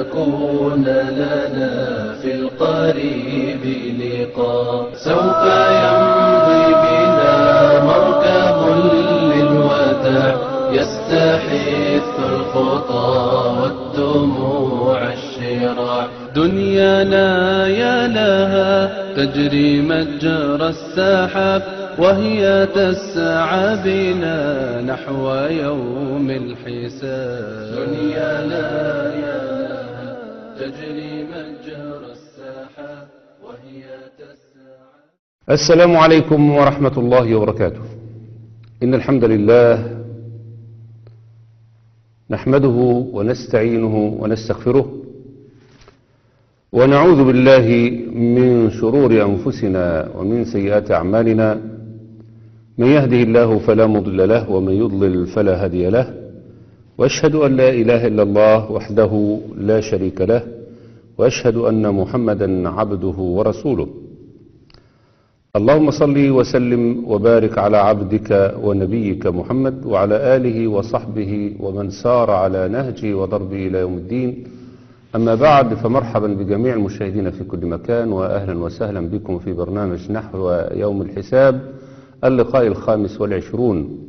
يكون لنا في القريب لقاء سوف يمضي بنا مركب للوداع يستحث الخطى والدموع الشراع دنيانا يا لها تجري مجرى السحاب وهي تسعى بنا نحو يوم الحساب دنيانا يا لها تجري مجرى السحاب وهي تسعى السلام عليكم ورحمة الله وبركاته إن الحمد لله نحمده ونستعينه ونستغفره ونعوذ بالله من شرور أنفسنا ومن سيئات أعمالنا من يهده الله فلا مضل له ومن يضلل فلا هادي له وأشهد أن لا إله إلا الله وحده لا شريك له وأشهد أن محمدا عبده ورسوله اللهم صل وسلم وبارك على عبدك ونبيك محمد وعلى آله وصحبه ومن سار على نهجه وضربه إلى يوم الدين أما بعد فمرحبا بجميع المشاهدين في كل مكان وأهلا وسهلا بكم في برنامج نحو يوم الحساب اللقاء الخامس والعشرون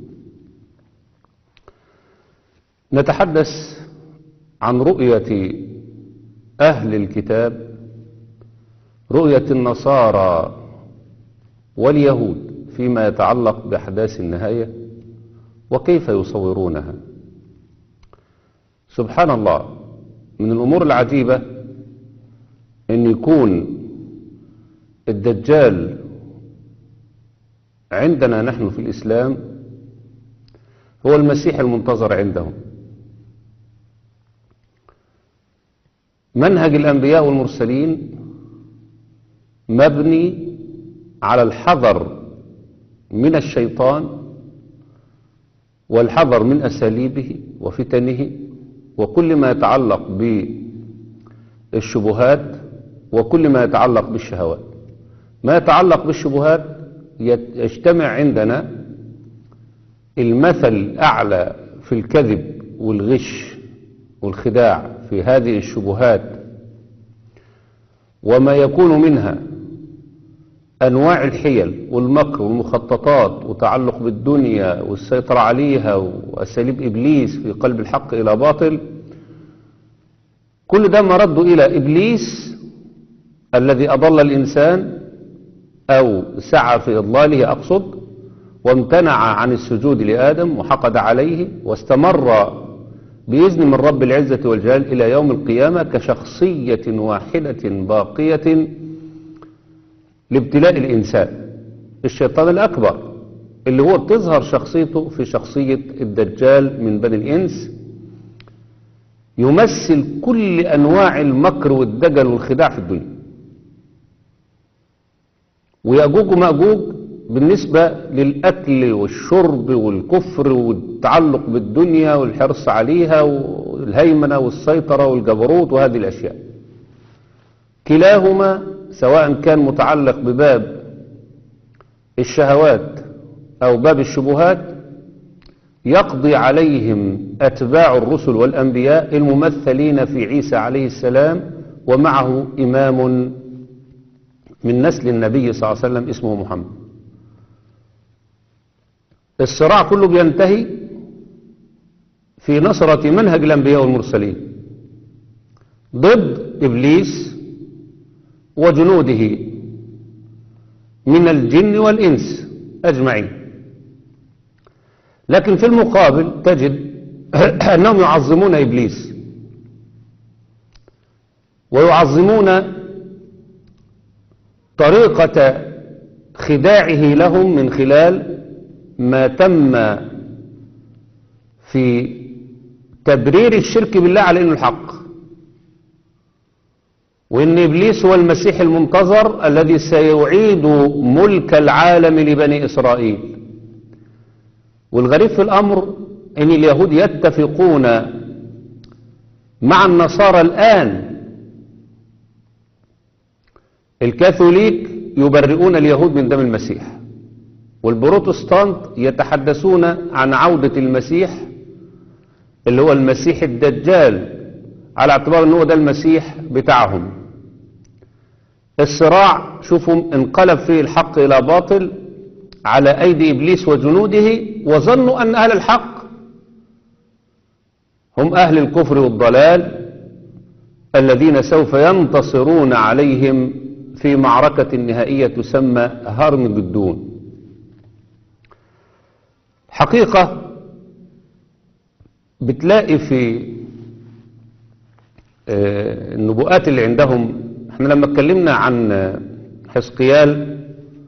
نتحدث عن رؤية أهل الكتاب رؤية النصارى واليهود فيما يتعلق بأحداث النهاية وكيف يصورونها سبحان الله من الأمور العجيبة أن يكون الدجال عندنا نحن في الإسلام هو المسيح المنتظر عندهم منهج الأنبياء والمرسلين مبني على الحذر من الشيطان والحذر من أساليبه وفتنه وكل ما يتعلق بالشبهات وكل ما يتعلق بالشهوات ما يتعلق بالشبهات يجتمع عندنا المثل الأعلى في الكذب والغش والخداع في هذه الشبهات وما يكون منها أنواع الحيل والمكر والمخططات وتعلق بالدنيا والسيطرة عليها وأساليب إبليس في قلب الحق إلى باطل كل ده مرد إلى إبليس الذي أضل الإنسان أو سعى في إضلاله أقصد وامتنع عن السجود لآدم وحقد عليه واستمر بإذن من رب العزة والجلال إلى يوم القيامة كشخصية واحدة باقية لابتلاء الإنسان الشيطان الأكبر اللي هو بتظهر شخصيته في شخصية الدجال من بني الإنس يمثل كل أنواع المكر والدجل والخداع في الدنيا ويأجوج ومأجوج بالنسبة للأكل والشرب والكفر والتعلق بالدنيا والحرص عليها والهيمنة والسيطرة والجبروت وهذه الأشياء كلاهما سواء كان متعلق بباب الشهوات أو باب الشبهات يقضي عليهم أتباع الرسل والأنبياء الممثلين في عيسى عليه السلام ومعه إمام من نسل النبي صلى الله عليه وسلم اسمه محمد الصراع كله بينتهي في نصرة منهج الأنبياء والمرسلين ضد إبليس وجنوده من الجن والإنس أجمعين لكن في المقابل تجد أنهم يعظمون إبليس ويعظمون طريقة خداعه لهم من خلال ما تم في تبرير الشرك بالله على انه الحق وان ابليس هو المسيح المنتظر الذي سيعيد ملك العالم لبني اسرائيل والغريب في الامر ان اليهود يتفقون مع النصارى الان الكاثوليك يبرئون اليهود من دم المسيح والبروتستانت يتحدثون عن عودة المسيح اللي هو المسيح الدجال على اعتبار ان هو ده المسيح بتاعهم الصراع شوفوا انقلب فيه الحق الى باطل على ايدي ابليس وجنوده وظنوا ان اهل الحق هم اهل الكفر والضلال الذين سوف ينتصرون عليهم في معركة نهائية تسمى هارمجدون حقيقة بتلاقي في آه، النبوءات اللي عندهم احنا لما اتكلمنا عن حزقيال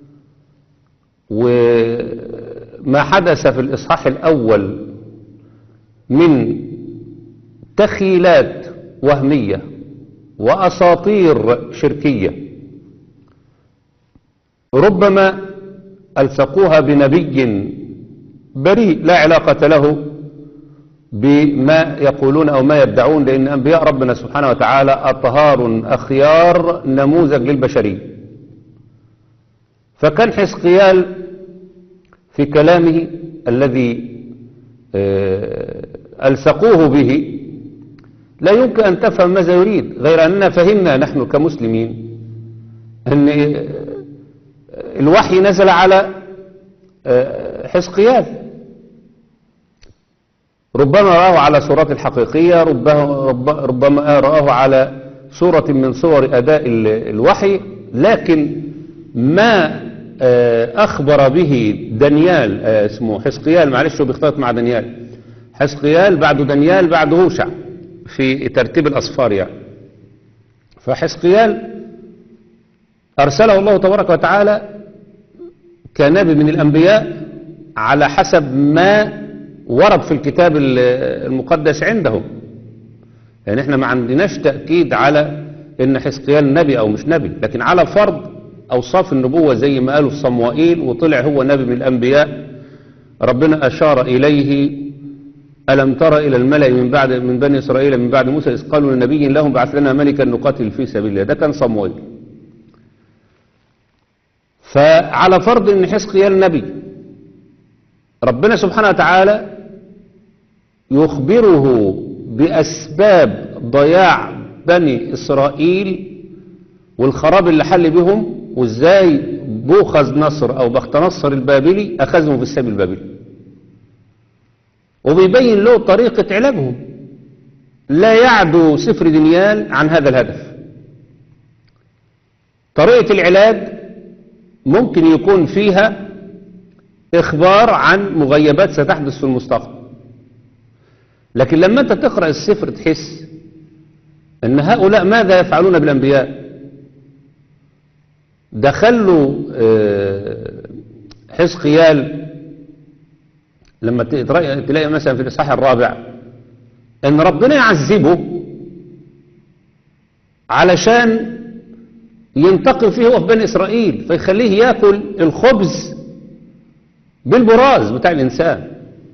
وما حدث في الإصحاح الأول من تخيلات وهمية وأساطير شركية ربما ألصقوها بنبي بريء لا علاقة له بما يقولون أو ما يدعون لأن أنبياء ربنا سبحانه وتعالى أطهار أخيار نموذج للبشرية فكان حزقيال في كلامه الذي آه، ألصقوه به لا يمكن أن تفهم ماذا يريد غير أننا فهمنا نحن كمسلمين أن آه، الوحي نزل على آه، حزقيال ربما رآه على صورته الحقيقية ربما, رب- ربما رآه على صورة من صور أداء ال- الوحي لكن ما آه، أخبر به دانيال آه، اسمه حزقيال معلش هو بيختلط مع دانيال حزقيال بعد دانيال بعد هوشع في ترتيب الأصفار يعني فحزقيال أرسله الله تبارك وتعالى كنبي من الأنبياء على حسب ما ورد في الكتاب ال- المقدس عندهم يعني احنا ما عندناش تأكيد على ان حزقيال نبي او مش نبي لكن على فرض اوصاف النبوة زي ما قالوا في صموئيل وطلع هو نبي من الانبياء ربنا اشار اليه ألم تر إلى الملأ من بعد من بني إسرائيل من بعد موسى إذ قالوا لنبي لهم بعث لنا ملكا نقاتل في سبيل الله ده كان صموئيل فعلى فرض ان حزقيال نبي ربنا سبحانه وتعالى يخبره بأسباب ضياع بني إسرائيل والخراب اللي حل بهم وازاي بوخذ نصر أو بخت نصر البابلي أخذهم في السبيل البابلي وبيبين له طريقة علاجهم لا يعدو سفر دنيال عن هذا الهدف طريقة العلاج ممكن يكون فيها إخبار عن مغيبات ستحدث في المستقبل لكن لما أنت تقرأ السفر تحس أن هؤلاء ماذا يفعلون بالأنبياء دخلوا آه، حزقيال لما تلاقي تلاقي مثلا في الإصحاح الرابع أن ربنا يعذبه علشان ينتقم فيه هو في بني إسرائيل فيخليه يأكل الخبز بالبراز بتاع الإنسان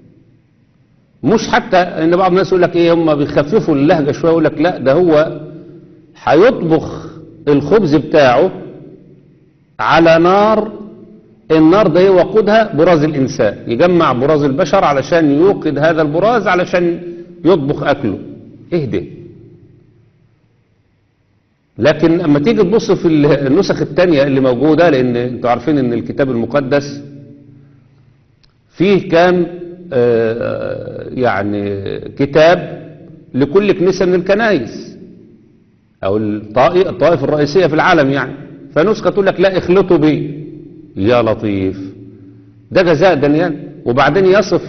مش حتى ان بعض الناس يقول لك ايه هم بيخففوا اللهجه شويه يقول لك لا ده هو هيطبخ الخبز بتاعه على نار النار ده يوقدها براز الانسان يجمع براز البشر علشان يوقد هذا البراز علشان يطبخ اكله اهدي لكن اما تيجي تبص في النسخ التانية اللي موجودة لان انتوا عارفين ان الكتاب المقدس فيه كام آه، يعني كتاب لكل كنيسة من الكنائس او الطائ- الطائف الرئيسية في العالم يعني فنسخة تقول لك لا اخلطوا بي يا لطيف ده جزاء دانيال وبعدين يصف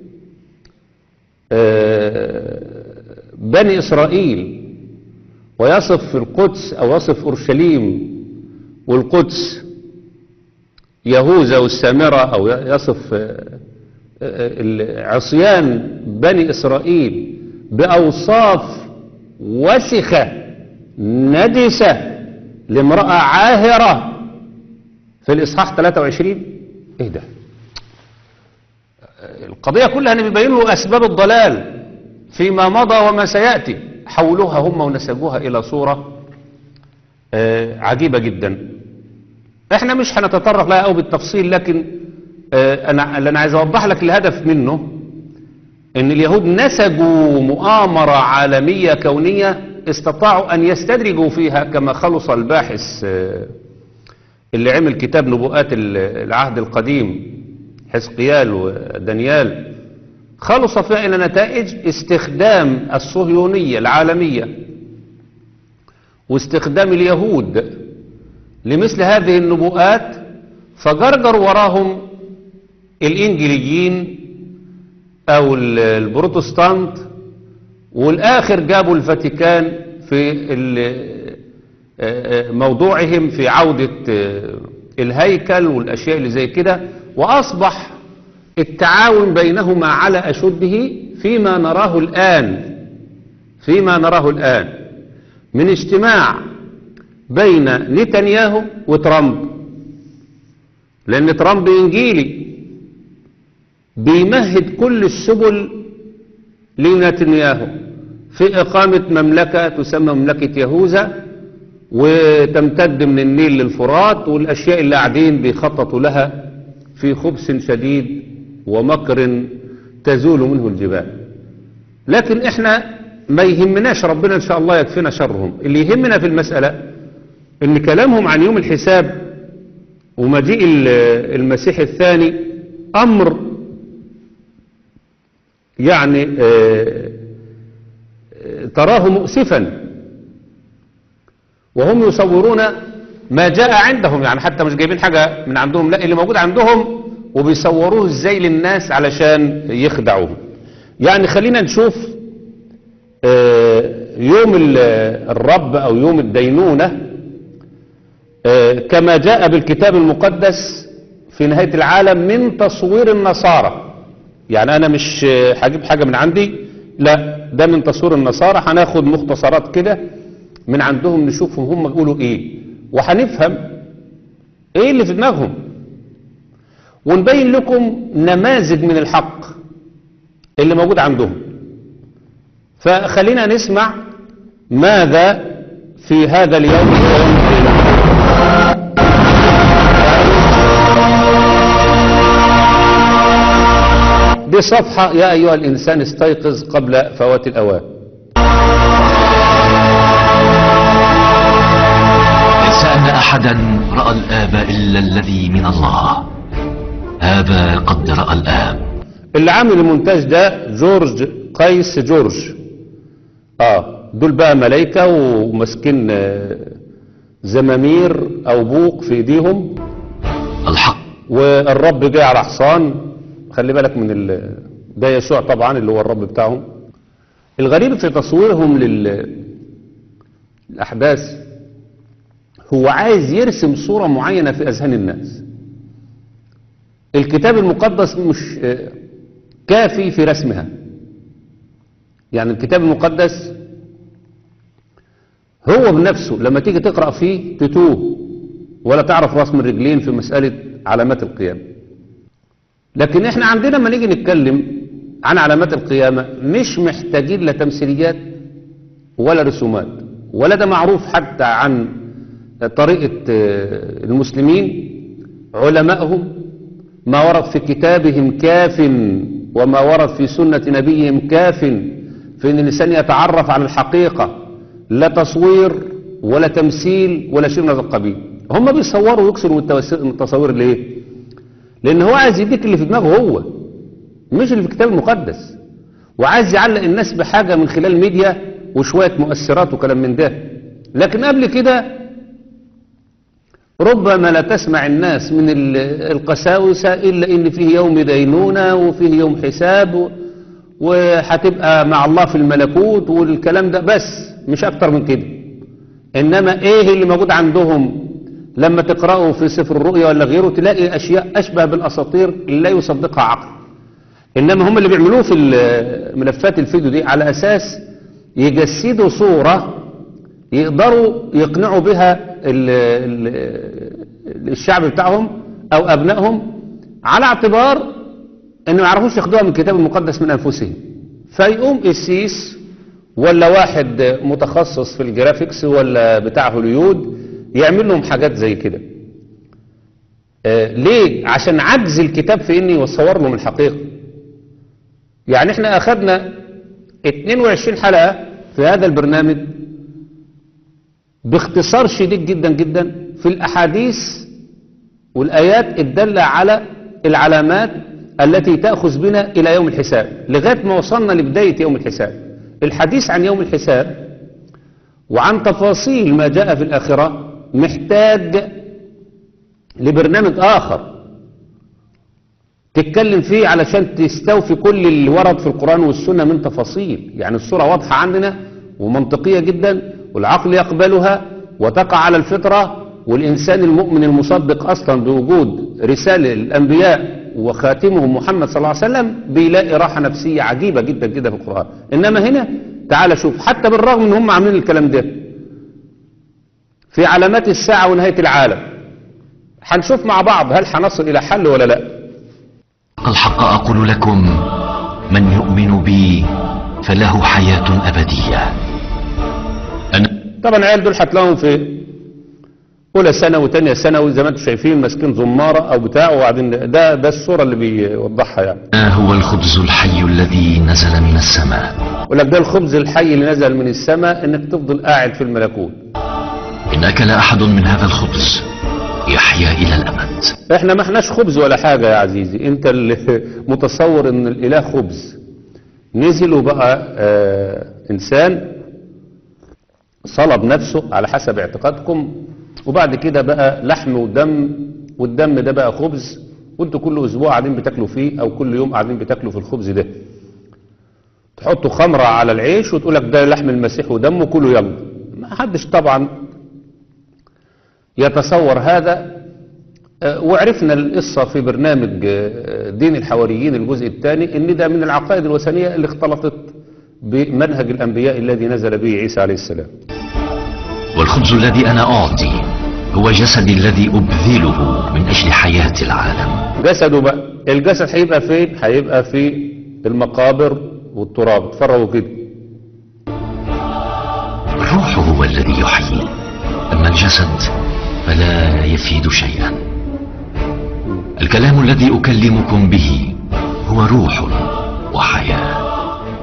آه، بني اسرائيل ويصف في القدس او يصف اورشليم والقدس يهوذا والسامرة او يصف آه، آه، عصيان بني إسرائيل بأوصاف وسخة ندسة لامرأة عاهرة في الإصحاح 23 إيه ده القضية كلها أن بيبين له أسباب الضلال فيما مضى وما سيأتي حولوها هم ونسبوها إلى صورة آه، عجيبة جدا احنا مش هنتطرق لها أو بالتفصيل لكن آه، انا اللي انا عايز اوضح لك الهدف منه ان اليهود نسجوا مؤامرة عالمية كونية استطاعوا ان يستدرجوا فيها كما خلص الباحث آه، اللي عمل كتاب نبوءات ال- العهد القديم حزقيال ودانيال خلص فيها الى نتائج استخدام الصهيونية العالمية واستخدام اليهود لمثل هذه النبوءات فجرجر وراهم الإنجليين أو ال- البروتستانت والآخر جابوا الفاتيكان في ال- آه، آه، موضوعهم في عودة آه، الهيكل والأشياء اللي زي كده وأصبح التعاون بينهما على أشده فيما نراه الآن فيما نراه الآن من اجتماع بين نتنياهو وترامب لأن ترامب إنجيلي بيمهد كل السبل لنتنياهو في إقامة مملكة تسمى مملكة يهوذا وتمتد من النيل للفرات والأشياء اللي قاعدين بيخططوا لها في خبث شديد ومكر تزول منه الجبال لكن احنا ما يهمناش ربنا ان شاء الله يكفينا شرهم اللي يهمنا في المسألة ان كلامهم عن يوم الحساب ومجيء ال- المسيح الثاني امر يعني آه، آه، تراه مؤسفا وهم يصورون ما جاء عندهم يعني حتى مش جايبين حاجة من عندهم لا اللي موجود عندهم وبيصوروه ازاي للناس علشان يخدعوهم يعني خلينا نشوف آه، يوم ال- الرب او يوم الدينونة آه، كما جاء بالكتاب المقدس في نهاية العالم من تصوير النصارى يعني انا مش آه، هجيب حاجة من عندي لا ده من تصوير النصارى هناخد مختصرات كده من عندهم نشوفهم هم بيقولوا ايه وهنفهم ايه اللي في دماغهم ونبين لكم نماذج من الحق اللي موجود عندهم فخلينا نسمع ماذا في هذا اليوم هو يوم القيامة. دي صفحة يا أيها الإنسان استيقظ قبل فوات الأوان ليس أن أحدا رأى الآب إلا الذي من الله هذا قد رأى الآب اللي عامل المونتاج ده جورج قيس جورج اه دول بقى ملايكة وماسكين آه، زمامير او بوق في ايديهم الحق والرب جاي على حصان خلي بالك من ال... ده يسوع طبعا اللي هو الرب بتاعهم الغريب في تصويرهم لل... الأحداث هو عايز يرسم صورة معينة في أذهان الناس الكتاب المقدس مش آه، كافي في رسمها يعني الكتاب المقدس هو بنفسه لما تيجي تقرأ فيه تتوه ولا تعرف رسم الرجلين في مسألة علامات القيامة لكن احنا عندنا لما نيجي نتكلم عن علامات القيامة مش محتاجين لا تمثيليات ولا رسومات ولا ده معروف حتى عن طريقة آه، المسلمين علمائهم ما ورد في كتابهم كاف وما ورد في سنة نبيهم كاف في أن الإنسان يتعرف على الحقيقة لا تصوير ولا تمثيل ولا شيء من هذا القبيل هم بيصوروا ويكسروا من التوس- من التصاوير ليه لأن هو عايز يديك اللي في دماغه هو مش اللي في الكتاب المقدس وعايز يعلق الناس بحاجة من خلال ميديا وشوية مؤثرات وكلام من ده لكن قبل كده ربما لا تسمع الناس من ال- القساوسة إلا إن فيه يوم دينونة وفيه يوم حساب و- وهتبقى مع الله في الملكوت والكلام ده بس مش أكتر من كده إنما إيه اللي موجود عندهم لما تقرأه في سفر الرؤيا ولا غيره تلاقي أشياء أشبه بالأساطير لا يصدقها عقل إنما هم اللي بيعملوه في ال- ملفات الفيديو دي على أساس يجسدوا صورة يقدروا يقنعوا بها ال ال الشعب بتاعهم أو أبنائهم على اعتبار أنه ما يعرفوش ياخدوها من الكتاب المقدس من أنفسهم فيقوم السيس ولا واحد متخصص في الجرافيكس ولا بتاع هوليود يعمل لهم حاجات زي كده آه ليه عشان عجز الكتاب في اني يصور لهم الحقيقة يعني احنا اخذنا 22 حلقة في هذا البرنامج باختصار شديد جدا جدا في الأحاديث والآيات الدالة على العلامات التي تأخذ بنا إلى يوم الحساب لغاية ما وصلنا لبداية يوم الحساب الحديث عن يوم الحساب وعن تفاصيل ما جاء في الآخرة محتاج لبرنامج آخر تتكلم فيه علشان تستوفي كل اللي ورد في القرآن والسنة من تفاصيل يعني الصورة واضحة عندنا ومنطقية جدا والعقل يقبلها وتقع على الفطرة والإنسان المؤمن المصدق أصلا بوجود رسالة الأنبياء وخاتمهم محمد صلى الله عليه وسلم بيلاقي راحة نفسية عجيبة جدا جدا في القرآن إنما هنا تعال شوف حتى بالرغم ان هم عاملين الكلام ده في علامات الساعة ونهاية العالم هنشوف مع بعض هل هنصل إلى حل ولا لا الحق أقول لكم من يؤمن بي فله حياة أبدية أنا طبعا العيال دول هتلاقيهم في اولى ثانوي وثانيه ثانوي زي ما انتم شايفين ماسكين زماره او بتاع وبعدين ده ده الصوره اللي بيوضحها يعني هو الخبز الحي الذي نزل من السماء يقول لك ده الخبز الحي اللي نزل من السماء انك تفضل قاعد في الملكوت إن أكل أحد من هذا الخبز يحيا إلى الأبد احنا ما احناش خبز ولا حاجه يا عزيزي انت اللي متصور ان الاله خبز نزل وبقى آه انسان صلب نفسه على حسب اعتقادكم وبعد كده بقى لحم ودم والدم ده بقى خبز وانتوا كل اسبوع قاعدين بتاكلوا فيه او كل يوم قاعدين بتاكلوا في الخبز ده تحطوا خمرة على العيش وتقول لك ده لحم المسيح ودمه كله يلا ما حدش طبعا يتصور هذا آه، وعرفنا القصة في برنامج آه، دين الحواريين الجزء الثاني ان ده من العقائد الوثنية اللي اختلطت بمنهج الانبياء الذي نزل به عيسى عليه السلام والخبز الذي أنا أعطي هو جسدي الذي أبذله من أجل حياة العالم جسده بقى الجسد هيبقى فين هيبقى في المقابر والتراب اتفرجوا كده الروح هو الذي يحيي أما الجسد فلا يفيد شيئا الكلام الذي أكلمكم به هو روح وحياة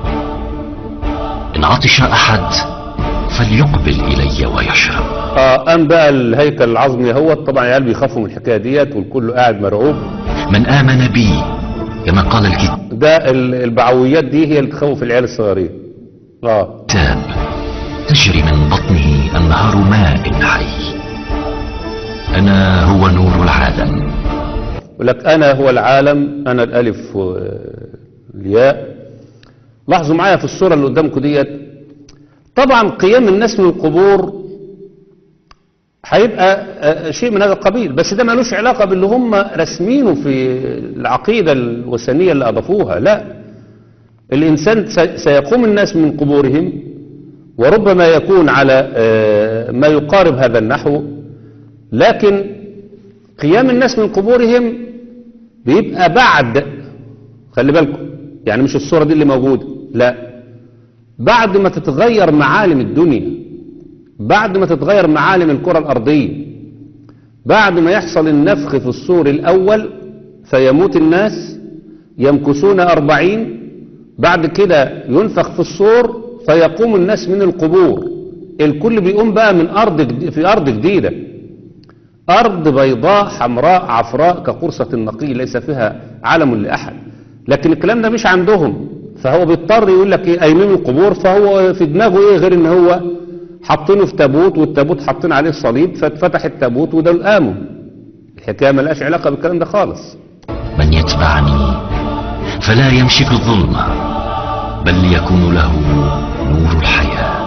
إن عطش أحد فليقبل إلي ويشرب اه قام بقى الهيكل العظمي هو طبعا العيال بيخافوا من الحكايه ديت والكل قاعد مرعوب من آمن بي كما قال الكتاب ده ال- البعويات دي هي اللي تخوف العيال الصغيرين اه تجري من بطنه أنهار ماء حي أنا هو نور العالم يقول لك انا هو العالم انا الالف والياء لاحظوا معايا في الصوره اللي قدامكم ديت طبعا قيام الناس من القبور هيبقى آه، شيء من هذا القبيل بس ده ملوش علاقه باللي هم راسمينه في العقيده الوثنيه اللي اضافوها لا الانسان سي- سيقوم الناس من قبورهم وربما يكون على آه، ما يقارب هذا النحو لكن قيام الناس من قبورهم بيبقى بعد خلي بالكم يعني مش الصورة دي اللي موجودة لا بعد ما تتغير معالم الدنيا بعد ما تتغير معالم الكرة الأرضية بعد ما يحصل النفخ في الصور الأول فيموت الناس يمكثون أربعين بعد كده ينفخ في الصور فيقوم الناس من القبور الكل بيقوم بقى من أرض جديد في أرض جديدة أرض بيضاء حمراء عفراء كقرصة النقي ليس فيها علم لأحد لكن الكلام ده مش عندهم فهو بيضطر يقول لك ايه قايمين القبور فهو في دماغه ايه غير ان هو حاطينه في تابوت والتابوت حاطين عليه الصليب فاتفتح التابوت وده قاموا الحكايه ملهاش علاقه بالكلام ده خالص من يتبعني فلا يمشي في الظلمة بل يكون له نور الحياة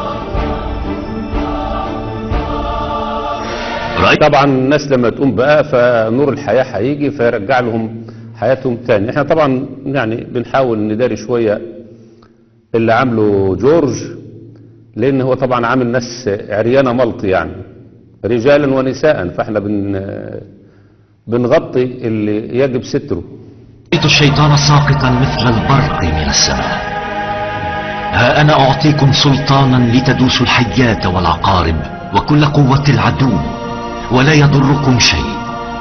رأيت طبعا الناس لما تقوم بقى فنور الحياه هيجي فيرجع لهم حياتهم تاني احنا طبعا يعني بنحاول نداري شويه اللي عامله جورج لان هو طبعا عامل ناس عريانه ملط يعني رجالا ونساء فاحنا بن بنغطي اللي يجب ستره الشيطان ساقطا مثل البرق من السماء ها أنا أعطيكم سلطانا لتدوسوا الحيات والعقارب وكل قوة العدو ولا يضركم شيء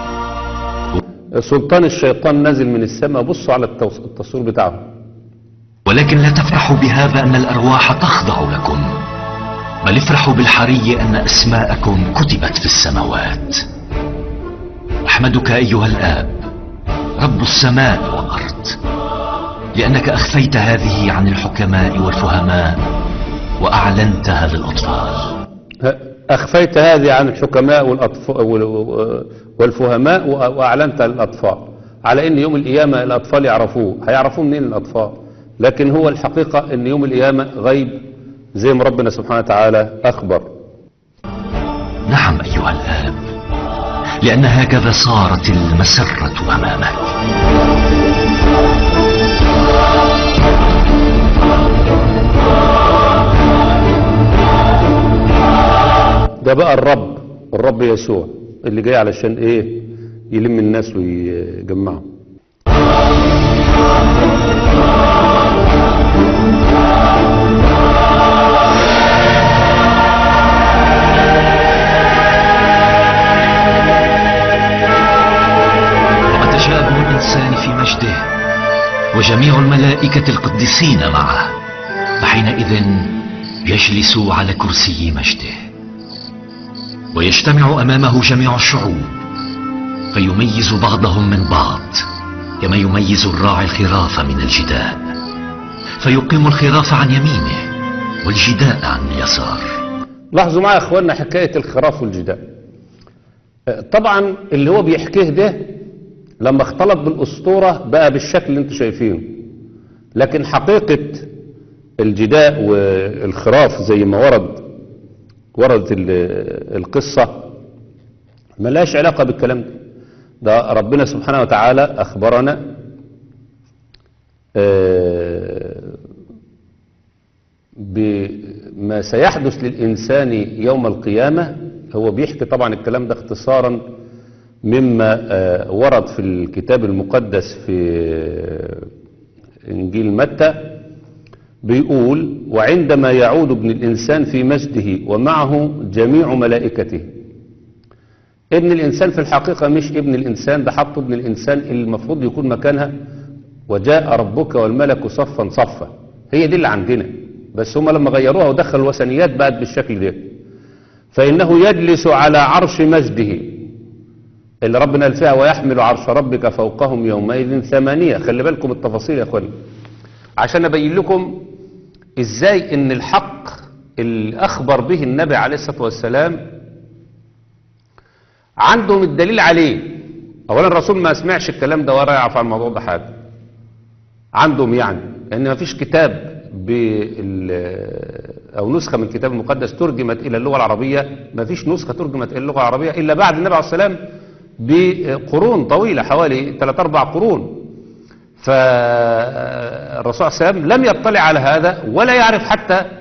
سلطان الشيطان نازل من السماء بصوا على التوص- التصوير بتاعه ولكن لا تفرحوا بهذا أن الأرواح تخضع لكم بل افرحوا بالحري أن أسماءكم كتبت في السماوات أحمدك أيها الآب رب السماء والأرض لأنك أخفيت هذه عن الحكماء والفهماء وأعلنتها للأطفال أخفيت هذه عن الحكماء والأطف... وال- والفهماء وأ- وأعلنتها للأطفال على أن يوم القيامة الأطفال يعرفوه هيعرفوه منين الأطفال لكن هو الحقيقة أن يوم القيامة غيب زي ما ربنا سبحانه وتعالى أخبر نعم أيها الآب لأن هكذا صارت المسرة أمامك ده بقى الرب الرب يسوع اللي جاي علشان ايه يلم الناس ويجمعهم وتشاء ابن الإنسان في مجده وجميع الملائكة القديسين معه فحينئذ يجلس على كرسي مجده ويجتمع أمامه جميع الشعوب فيميز بعضهم من بعض كما يميز الراعي الخراف من الجداء فيقيم الخراف عن يمينه والجداء عن يسار لاحظوا معايا يا اخوانا حكاية الخراف والجداء آه، طبعا اللي هو بيحكيه ده لما اختلط بالاسطورة بقى بالشكل اللي انتوا شايفينه لكن حقيقة الجداء والخراف زي ما ورد وردت ال- القصة ملاش علاقة بالكلام ده ده ربنا سبحانه وتعالى أخبرنا آه، بما سيحدث للإنسان يوم القيامة هو بيحكي طبعا الكلام ده اختصارا مما آه، ورد في الكتاب المقدس في إنجيل متى بيقول وعندما يعود ابن الإنسان في مجده ومعه جميع ملائكته ابن الإنسان في الحقيقة مش ابن الإنسان ده حطوا ابن الإنسان اللي المفروض يكون مكانها وجاء ربك والملك صفا صفا هي دي اللي عندنا بس هم لما غيروها ودخلوا الوثنيات بقت بالشكل ده فإنه يجلس على عرش مجده اللي ربنا قال فيها ويحمل عرش ربك فوقهم يومئذ ثمانية خلي بالكم التفاصيل يا اخواني عشان ابين لكم ازاي ان الحق اللي اخبر به النبي عليه الصلاة والسلام عندهم الدليل عليه اولا الرسول ما سمعش الكلام ده ولا يعرف عن الموضوع ده حاجه عندهم يعني لان ما فيش كتاب بال او نسخه من الكتاب المقدس ترجمت الى اللغه العربيه ما فيش نسخه ترجمت الى اللغه العربيه الا بعد النبي عليه السلام بقرون طويله حوالي 3 4 قرون فالرسول صلى الله عليه وسلم لم يطلع على هذا ولا يعرف حتى آه،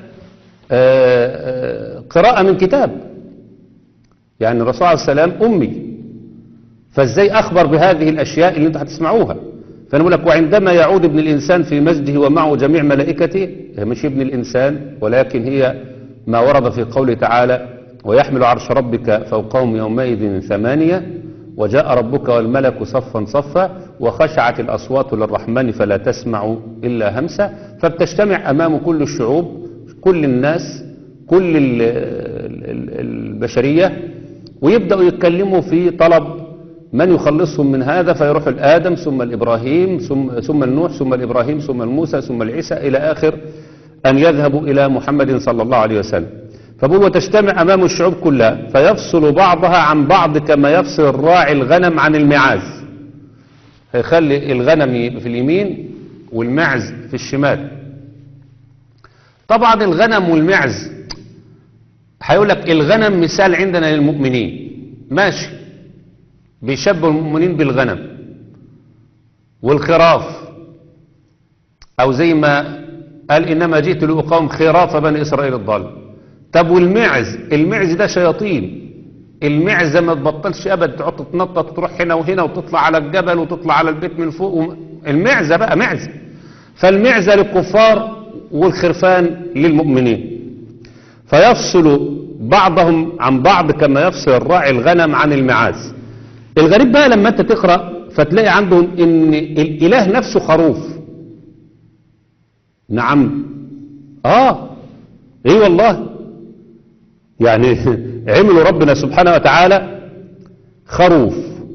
آه، قراءه من كتاب يعني الرسول عليه السلام أمي فازاي أخبر بهذه الأشياء اللي انتم هتسمعوها فأنا بقول لك وعندما يعود ابن الإنسان في مجده ومعه جميع ملائكته هي مش ابن الإنسان ولكن هي ما ورد في قوله تعالى ويحمل عرش ربك فوقهم يومئذ ثمانية وجاء ربك والملك صفا صفا وخشعت الأصوات للرحمن فلا تسمع إلا همسة فبتجتمع أمام كل الشعوب كل الناس كل ال- ال- البشرية ويبدأوا يتكلموا في طلب من يخلصهم من هذا فيروح الآدم ثم الإبراهيم ثم, ثم النوح ثم الإبراهيم ثم الموسى ثم العيسى إلى آخر أن يذهبوا إلى محمد صلى الله عليه وسلم فبوة تجتمع أمام الشعوب كلها فيفصل بعضها عن بعض كما يفصل الراعي الغنم عن المعاز هيخلي الغنم يبقى في اليمين والمعز في الشمال طبعا الغنم والمعز هيقول لك الغنم مثال عندنا للمؤمنين ماشي بيشبه المؤمنين بالغنم والخراف او زي ما قال انما جئت لاقاوم خراف بني اسرائيل الضال طب والمعز المعز ده شياطين المعزة ما تبطلش ابدا تقعد تتنطط وتروح هنا وهنا وتطلع على الجبل وتطلع على البيت من فوق وم... المعزة بقى معزة فالمعزة للكفار والخرفان للمؤمنين فيفصل بعضهم عن بعض كما يفصل الراعي الغنم عن المعاز الغريب بقى لما انت تقرأ فتلاقي عندهم ان الاله نفسه خروف نعم اه ايه والله يعني عملوا ربنا سبحانه وتعالى خروف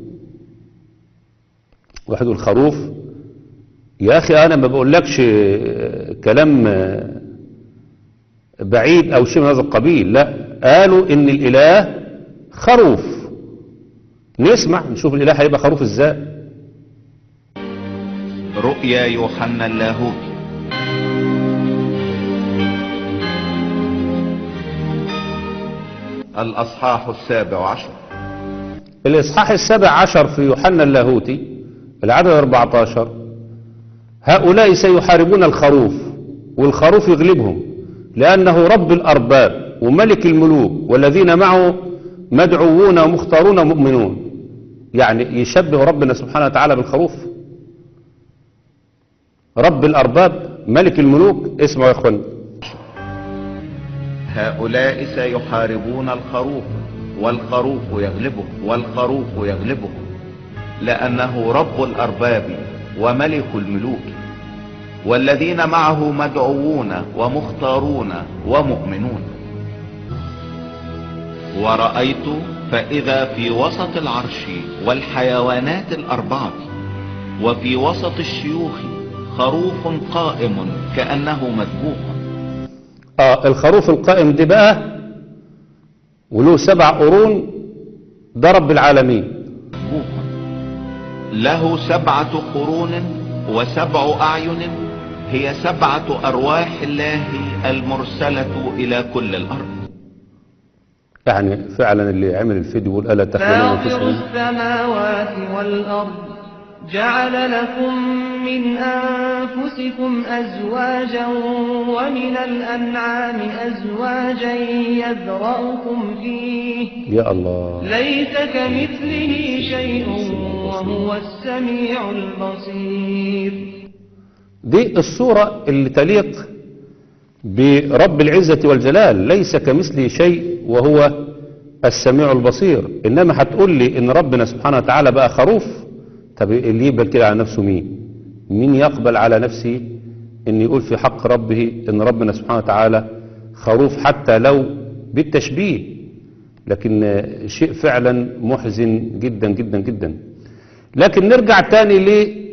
واحد يقول خروف يا اخي انا ما بقولكش آه، كلام آه، بعيد او شيء من هذا القبيل لا قالوا ان الاله خروف نسمع نشوف الاله هيبقى خروف ازاي رؤيا يوحنا اللاهوتي الأصحاح السابع عشر الإصحاح السابع عشر في يوحنا اللاهوتي العدد 14 هؤلاء سيحاربون الخروف والخروف يغلبهم لأنه رب الأرباب وملك الملوك والذين معه مدعوون ومختارون مؤمنون يعني يشبه ربنا سبحانه وتعالى بالخروف رب الأرباب ملك الملوك اسمعوا يا اخوان هؤلاء سيحاربون الخروف والخروف يغلبه والخروف يغلبه لأنه رب الأرباب وملك الملوك والذين معه مدعوون ومختارون ومؤمنون ورأيت فإذا في وسط العرش والحيوانات الأربعة وفي وسط الشيوخ خروف قائم كأنه مذبوح آه الخروف القائم دي بقى وله سبع قرون ده رب العالمين مذبوح له سبعة قرون وسبع أعين هي سبعة أرواح الله المرسلة إلى كل الأرض يعني فعلا اللي عمل الفيديو يقول ألا تخلون فاطر أنفسهم السماوات والأرض جعل لكم من أنفسكم أزواجا ومن الأنعام أزواجا يذرأكم فيه يا الله ليس كمثله شيء وهو السميع البصير دي الصورة اللي تليق برب العزة والجلال ليس كمثله شيء وهو السميع البصير إنما هتقول لي إن ربنا سبحانه وتعالى بقى خروف طب اللي يقبل كده على نفسه مين مين يقبل على نفسه إن يقول في حق ربه إن ربنا سبحانه وتعالى خروف حتى لو بالتشبيه لكن شيء فعلا محزن جدا جدا جدا لكن نرجع تاني ليه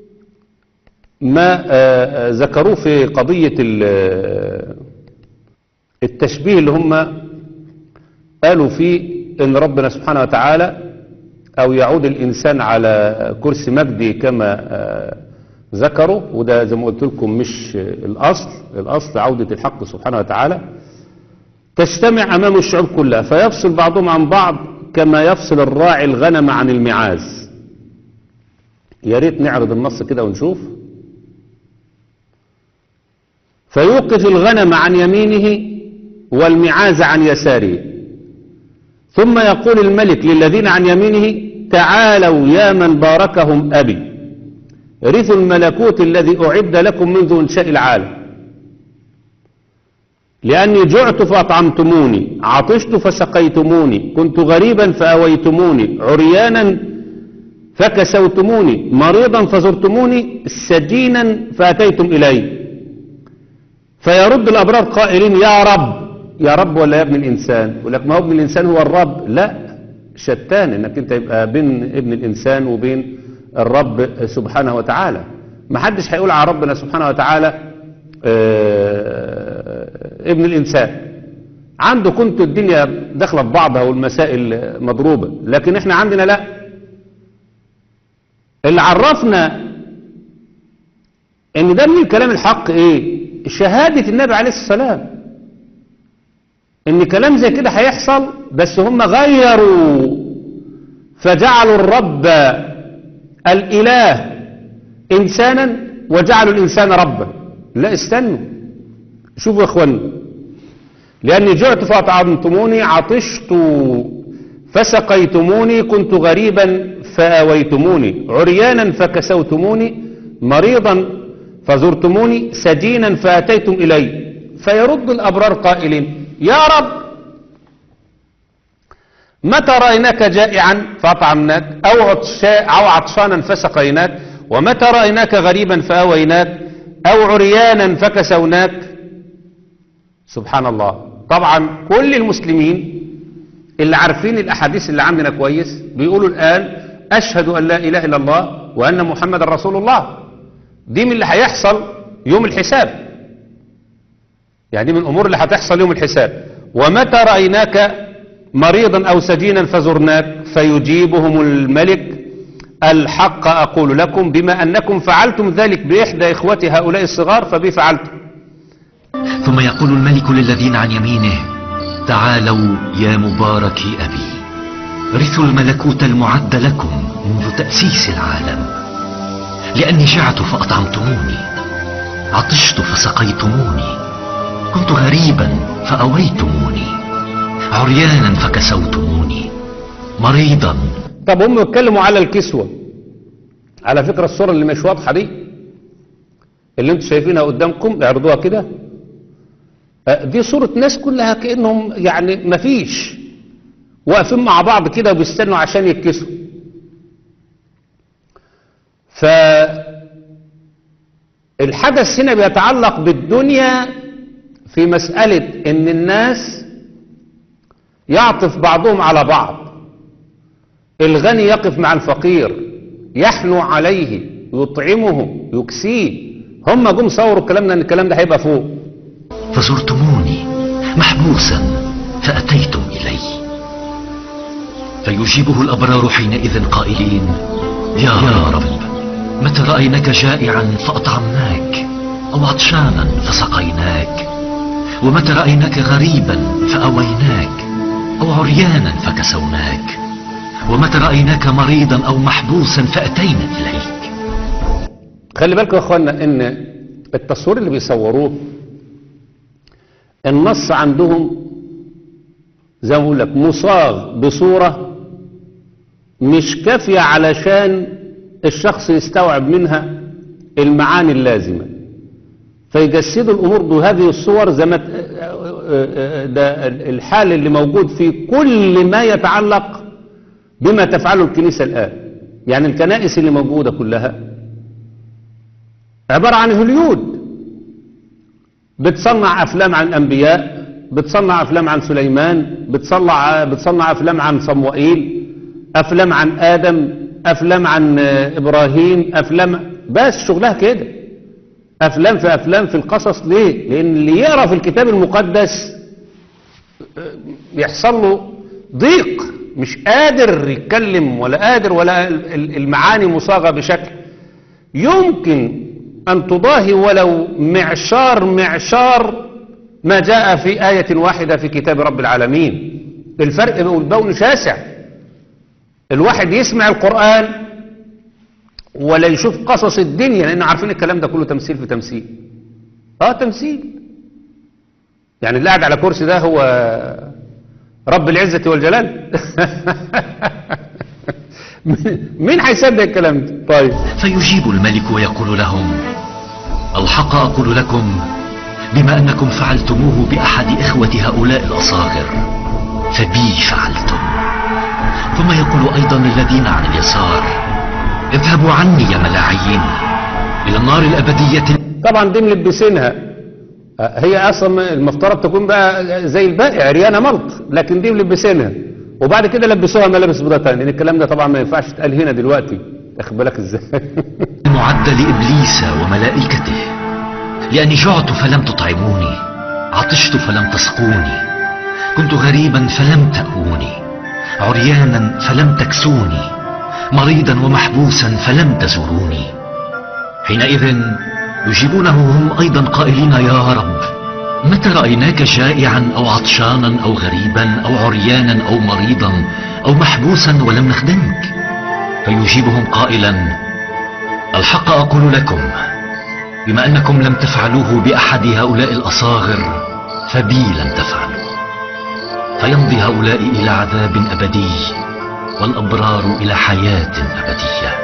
ما آه، آه، ذكروه في قضية ال- آه، التشبيه اللي هم قالوا فيه ان ربنا سبحانه وتعالى او يعود الانسان على كرسي مجدي كما آه، ذكروا وده زي ما قلت لكم مش آه، الاصل الاصل عودة الحق سبحانه وتعالى تجتمع امام الشعوب كلها فيفصل بعضهم عن بعض كما يفصل الراعي الغنم عن المعاز يا ريت نعرض النص كده ونشوف فيوقف الغنم عن يمينه والمعاز عن يساره ثم يقول الملك للذين عن يمينه تعالوا يا من باركهم أبي رثوا الملكوت الذي أعد لكم منذ إنشاء العالم لأني جعت فأطعمتموني عطشت فسقيتموني كنت غريبا فأويتموني عريانا فكسوتموني مريضا فزرتموني سجينا فأتيتم إلي فيرد الأبرار قائلين يا رب يا رب ولا يا ابن الإنسان يقول لك ما هو ابن الإنسان هو الرب لا شتان انك انت يبقى بين ابن الإنسان وبين الرب سبحانه وتعالى ما حدش هيقول على ربنا سبحانه وتعالى آه، ابن الإنسان عنده كنت الدنيا داخله في بعضها والمسائل مضروبة لكن احنا عندنا لا اللي عرفنا ان ده من الكلام الحق ايه شهادة النبي عليه السلام ان كلام زي كده هيحصل بس هم غيروا فجعلوا الرب الاله انسانا وجعلوا الانسان ربا لا استنوا شوفوا يا اخوانا لاني جعت فاطعمتموني عطشت فسقيتموني كنت غريبا فاويتموني عريانا فكسوتموني مريضا فزرتموني سجينا فاتيتم الي فيرد الابرار قائلين يا رب متى رايناك جائعا فاطعمناك او عطشا- او عطشانا فسقيناك ومتى رايناك غريبا فاويناك أو عريانا فكسوناك سبحان الله طبعا كل المسلمين اللي عارفين الأحاديث اللي عندنا كويس بيقولوا الآن أشهد أن لا إله إلا الله وأن محمد رسول الله دي من اللي هيحصل يوم الحساب يعني دي من الأمور اللي هتحصل يوم الحساب ومتى رأيناك مريضا أو سجينا فزرناك فيجيبهم الملك الحق أقول لكم بما أنكم فعلتم ذلك بإحدى إخوة هؤلاء الصغار فبي فعلتم ثم يقول الملك للذين عن يمينه تعالوا يا مباركي أبي رثوا الملكوت المعد لكم منذ تأسيس العالم لأني جعت فأطعمتموني عطشت فسقيتموني كنت غريبا فأويتموني عريانا فكسوتموني مريضا طب هم اتكلموا على الكسوة على فكرة الصورة اللي مش واضحة دي اللي انتوا شايفينها قدامكم اعرضوها كده آه، دي صورة ناس كلها كأنهم يعني مفيش واقفين مع بعض كده وبيستنوا عشان يتكسوا فالحدث هنا بيتعلق بالدنيا في مسألة ان الناس يعطف بعضهم على بعض الغني يقف مع الفقير يحنو عليه يطعمه يكسيه هم جم صوروا الكلام ده ان الكلام ده هيبقى فوق فزرتموني محبوسا فأتيتم إلي فيجيبه الأبرار حينئذ قائلين يا رب متى رأيناك جائعا فأطعمناك أو عطشانا فسقيناك ومتى رأيناك غريبا فأويناك أو عريانا فكسوناك ومتى رأيناك مريضا أو محبوسا فأتينا إليك خلي بالكم يا اخوانا ان التصوير اللي بيصوروه النص عندهم زي ما بقول لك مصاغ بصورة مش كافية علشان الشخص يستوعب منها المعاني اللازمة فيجسدوا الأمور بهذه الصور زي ما ده الحال اللي موجود في كل ما يتعلق بما تفعله الكنيسة الآن يعني الكنائس اللي موجودة كلها عبارة عن هوليود بتصنع أفلام عن الأنبياء بتصنع أفلام عن سليمان بتصنع, بتصنع أفلام عن صموئيل أفلام عن آدم أفلام عن إبراهيم أفلام بس شغلها كده أفلام في أفلام في القصص ليه لأن اللي يقرأ في الكتاب المقدس يحصل له ضيق مش قادر يتكلم ولا قادر ولا المعاني مصاغة بشكل يمكن أن تضاهي ولو معشار معشار ما جاء في آية واحدة في كتاب رب العالمين الفرق والبون شاسع الواحد يسمع القرآن ولا يشوف قصص الدنيا لأن عارفين الكلام ده كله تمثيل في تمثيل اه تمثيل يعني اللي قاعد على كرسي ده هو رب العزة والجلال مين هيصدق الكلام ده طيب فيجيب الملك ويقول لهم الحق أقول لكم بما أنكم فعلتموه بأحد إخوة هؤلاء الأصاغر فبي فعلتم ثم يقول أيضا للذين عن اليسار اذهبوا عني يا ملاعين إلى النار الأبدية طبعا دي ملبسينها هي اصلا المفترض تكون بقى زي الباقي عريانه ملط لكن دي ملبسينها وبعد كده لبسوها ملابس بيضاء تاني لان الكلام ده طبعا ما ينفعش يتقال هنا دلوقتي اخد بالك ازاي المعد لإبليس وملائكته لأني جعت فلم تطعموني عطشت فلم تسقوني كنت غريبا فلم تأووني عريانا فلم تكسوني مريضا ومحبوسا فلم تزوروني حينئذ يجيبونه هم أيضا قائلين يا رب متى رأيناك جائعا أو عطشانا أو غريبا أو عريانا أو مريضا أو محبوسا ولم نخدمك فيجيبهم قائلا الحق أقول لكم بما أنكم لم تفعلوه بأحد هؤلاء الأصاغر فبي لم تفعلوا فيمضي هؤلاء إلى عذاب أبدي والأبرار إلى حياة أبدية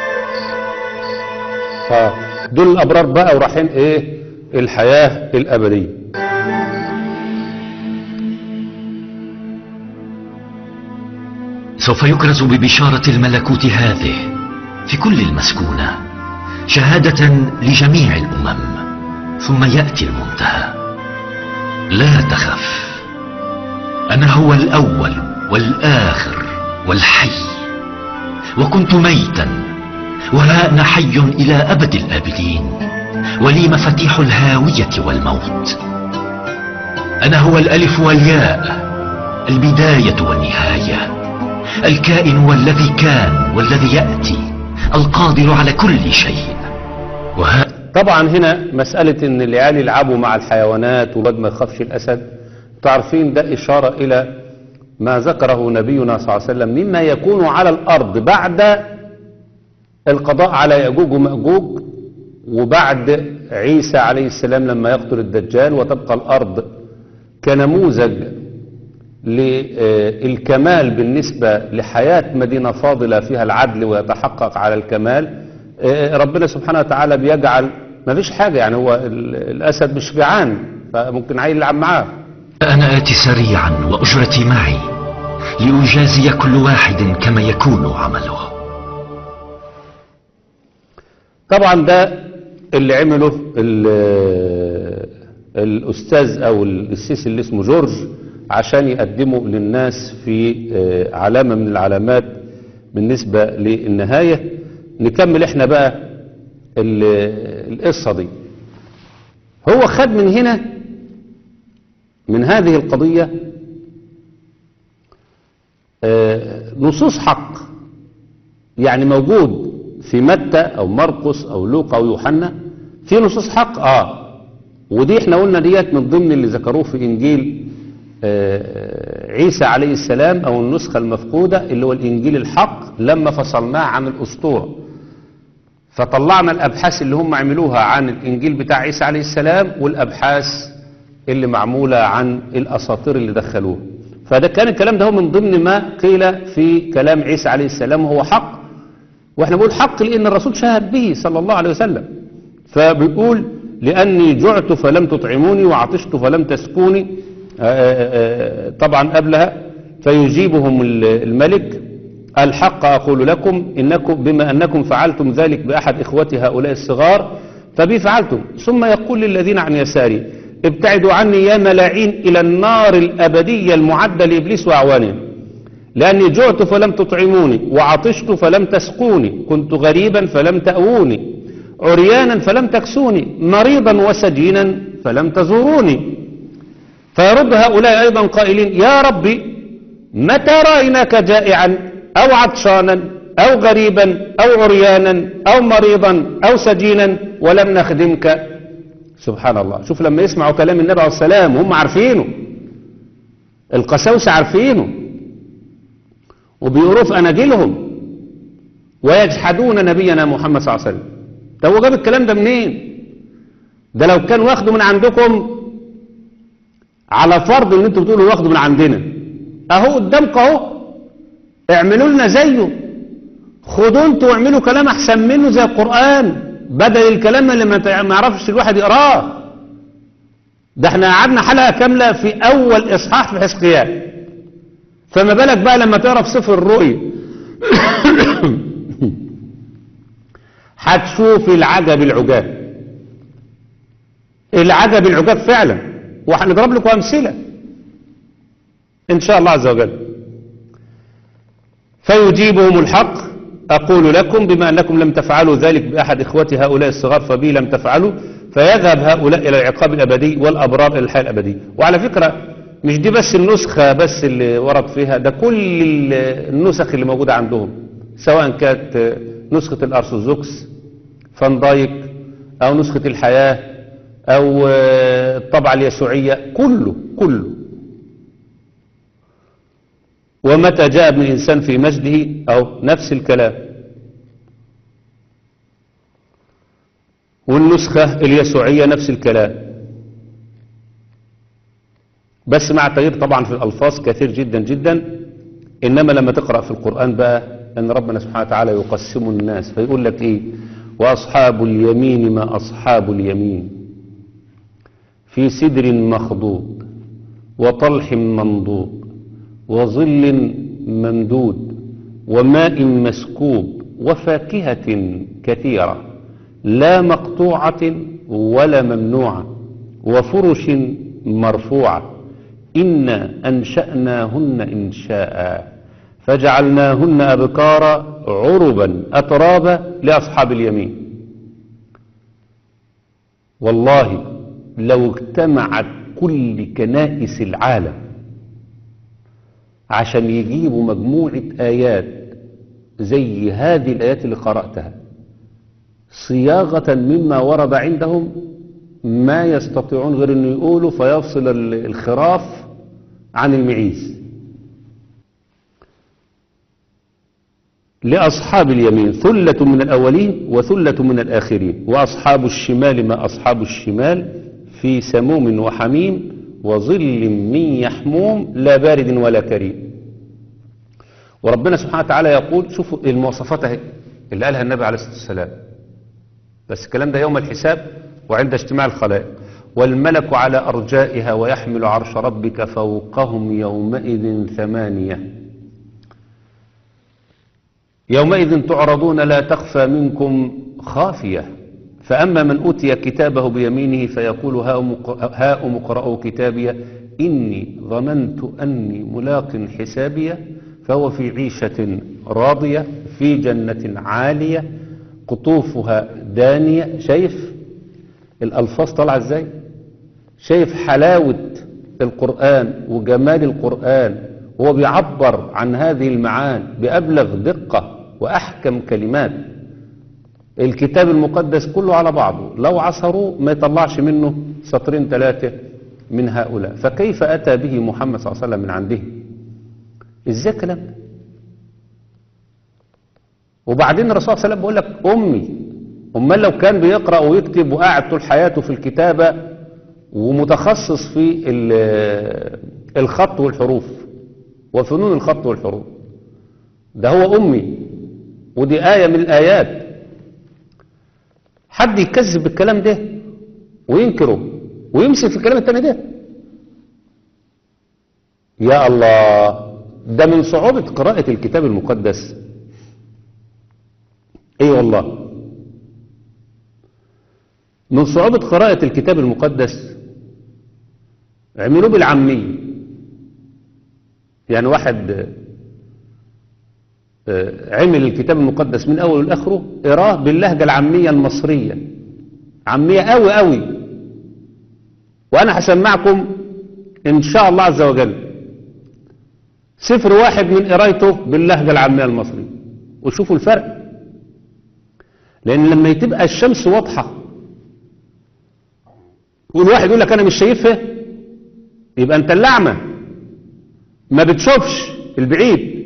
اه دول الابرار بقى ورايحين ايه الحياه الابديه سوف يكرز ببشارة الملكوت هذه في كل المسكونة شهادة لجميع الأمم ثم يأتي المنتهى لا تخف أنا هو الأول والآخر والحي وكنت ميتا وها أنا حي إلى أبد الآبدين ولي مفاتيح الهاوية والموت أنا هو الألف والياء البداية والنهاية الكائن والذي كان والذي يأتي القادر على كل شيء وها طبعا هنا مسألة ان العيال يلعبوا مع الحيوانات والواد ما يخافش الأسد تعرفين ده إشارة إلى ما ذكره نبينا صلى الله عليه وسلم مما يكون على الأرض بعد القضاء على يأجوج ومأجوج وبعد عيسى عليه السلام لما يقتل الدجال وتبقى الأرض كنموذج للكمال بالنسبة لحياة مدينة فاضلة فيها العدل ويتحقق على الكمال آه، ربنا سبحانه وتعالى بيجعل ما فيش حاجة يعني هو ال- الأسد مش جعان فممكن عيل يلعب معاه أنا آتي سريعا وأجرتي معي لأجازي كل واحد كما يكون عمله طبعا ده اللي عمله ال- الأستاذ أو السيسي اللي اسمه جورج عشان يقدمه للناس في آه، علامة من العلامات بالنسبة للنهاية نكمل احنا بقى ال- القصة دي هو خد من هنا من هذه القضية آه، نصوص حق يعني موجود في متى او مرقس او لوقا او يوحنا في نصوص حق اه ودي احنا قلنا ديت من ضمن اللي ذكروه في انجيل آه، عيسى عليه السلام او النسخة المفقودة اللي هو الانجيل الحق لما فصلناه عن الاسطورة فطلعنا الابحاث اللي هم عملوها عن الانجيل بتاع عيسى عليه السلام والابحاث اللي معمولة عن الاساطير اللي دخلوها فده كان الكلام ده هو من ضمن ما قيل في كلام عيسى عليه السلام وهو حق واحنا بنقول حق لان الرسول شهد به صلى الله عليه وسلم فبيقول لاني جعت فلم تطعموني وعطشت فلم تسكوني آه، آه، آه، طبعا قبلها فيجيبهم ال- الملك الحق اقول لكم انكم بما انكم فعلتم ذلك باحد اخوتي هؤلاء الصغار فبي فعلتم ثم يقول للذين عن يساري ابتعدوا عني يا ملاعين الى النار الابديه المعده لابليس واعوانه لأني جعت فلم تطعموني وعطشت فلم تسقوني كنت غريبا فلم تأووني عريانا فلم تكسوني مريضا وسجينا فلم تزوروني فيرد هؤلاء أيضا قائلين يا ربي متى رأيناك جائعا أو عطشانا أو غريبا أو عريانا أو مريضا أو سجينا ولم نخدمك سبحان الله شوف لما يسمعوا كلام النبي عليه السلام هم عارفينه القساوسة عارفينه وبيقروا في أناجيلهم ويجحدون نبينا محمد صلى الله عليه وسلم ده هو جاب الكلام ده منين ده لو كان واخده من عندكم على فرض ان انتوا بتقولوا واخده من عندنا اهو قدامكم اهو اعملوا لنا زيه خدوا انتوا واعملوا كلام احسن منه زي القرآن بدل الكلام اللي ما تع- ما يعرفش الواحد يقراه ده احنا قعدنا حلقة كاملة في اول اصحاح في حزقيال فما بالك بقى لما تقرا في سفر الرؤيا هتشوف العجب العجاب العجب العجاب فعلا وهنضرب لكم امثله ان شاء الله عز وجل فيجيبهم الحق اقول لكم بما انكم لم تفعلوا ذلك باحد اخوتي هؤلاء الصغار فبي لم تفعلوا فيذهب هؤلاء الى العقاب الابدي والابرار الى الحياه الابديه وعلى فكره مش دي بس النسخه بس اللي ورد فيها ده كل ال- النسخ اللي موجوده عندهم سواء كانت نسخه الارثوذكس فان دايك او نسخه الحياه او الطبعه اليسوعيه كله كله ومتى جاء ابن الإنسان في مجده أو نفس الكلام والنسخة اليسوعية نفس الكلام بس مع تغيير طبعا في الألفاظ كثير جدا جدا إنما لما تقرأ في القرآن بقى أن ربنا سبحانه وتعالى يقسم الناس فيقول لك إيه وأصحاب اليمين ما أصحاب اليمين في سدر مخضود وطلح منضود وظل ممدود وماء مسكوب وفاكهة كثيرة لا مقطوعة ولا ممنوعة وفرش مرفوعة إنا أنشأناهن إنشاء فجعلناهن أبكارا عربا أترابا لأصحاب اليمين والله لو اجتمعت كل كنائس العالم عشان يجيبوا مجموعة آيات زي هذه الآيات اللي قرأتها صياغة مما ورد عندهم ما يستطيعون غير أن يقولوا فيفصل ال- الخراف عن المعيز لأصحاب اليمين ثلة من الأولين وثلة من الآخرين وأصحاب الشمال ما أصحاب الشمال في سموم وحميم وظل من يحموم لا بارد ولا كريم وربنا سبحانه وتعالى يقول شوفوا المواصفات اهي اللي قالها النبي عليه الصلاة والسلام بس الكلام ده يوم الحساب وعند اجتماع الخلائق والملك على أرجائها ويحمل عرش ربك فوقهم يومئذ ثمانية يومئذ تعرضون لا تخفى منكم خافية فأما من أوتي كتابه بيمينه فيقول هاؤم هاؤم اقرءوا كتابي إني ظننت أني ملاق حسابي فهو في عيشة راضية في جنة عالية قطوفها دانية شايف الألفاظ طالعة ازاي شايف حلاوة القرآن وجمال القرآن وهو بيعبر عن هذه المعاني بأبلغ دقة وأحكم كلمات الكتاب المقدس كله على بعضه لو عصروه ما يطلعش منه سطرين ثلاثة من هؤلاء فكيف أتى به محمد صلى الله عليه وسلم من عنده ازاي الكلام ده وبعدين الرسول صلى الله عليه وسلم بيقول لك أمي أمال لو كان بيقرأ ويكتب وقاعد طول حياته في الكتابة ومتخصص في ال- الخط والحروف وفنون الخط والحروف ده هو أمي ودي آية من الآيات حد يكذب بالكلام ده وينكره ويمسك في الكلام التاني ده يا الله ده من صعوبة قراءة الكتاب المقدس اي أيوة والله من صعوبة قراءة الكتاب المقدس عملوه بالعامية يعني واحد آه، عمل الكتاب المقدس من أول لآخره قراه باللهجة العامية المصرية عامية قوي قوي وأنا هسمعكم إن شاء الله عز وجل سفر واحد من قرايته باللهجة العامية المصرية وشوفوا الفرق لأن لما تبقى الشمس واضحة والواحد يقول لك أنا مش شايفها يبقى أنت اللعمة ما بتشوفش البعيد